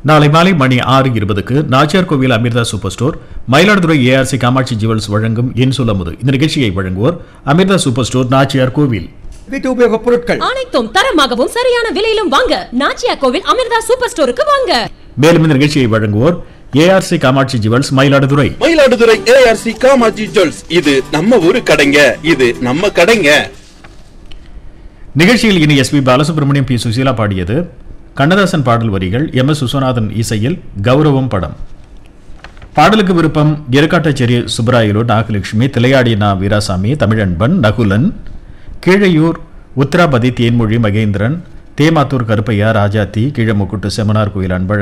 நாளை மாலை மணி ஆறு இருபதுக்கு Nachiyar Kovil Amirtha super store Mayiladuthurai ARC Kamatchi jewels வழங்கும் என் சொல்லமுது இந்த நிகழ்ச்சியை வழங்குவோர் அமிர்தா சூப்பர் ஸ்டோர் நாச்சியார் கோவில் வீட்டு உபயோகப் பொருட்கள் அனைத்தும் தரமாகவும் சரியான விலையிலும் வாங்க நாச்சியா கோவில் அமிர்தா சூப்பர் ஸ்டோருக்கு வாங்க மேலும் இந்த நிகழ்ச்சியை வழங்குவோர் ARC Kamatchi jewels Mayiladuthurai Mayiladuthurai ARC Kamatchi jewels இது நம்ம ஊரு கடைங்க இது நம்ம கடைங்க நிகழ்ச்சியில் இனி S P Balasubrahmanyam P Susheela பாடியது கண்ணதாசன் பாடல் வரிகள் எம் எஸ் விஸ்வநாதன் இசையில் கௌரவம் படம் பாடலுக்கு விருப்பம் எருக்காட்டச்சேரி சுப்பராயலு நாகலட்சுமி திளையாடி நா வீராசாமி தமிழன்பன் நகுலன் கீழையூர் உத்திராபதி தேன்மொழி மகேந்திரன் தேமாத்தூர் கருப்பையா ராஜாத்தி கீழமுக்குட்டு செமனார் கோயில் அன்பழகன்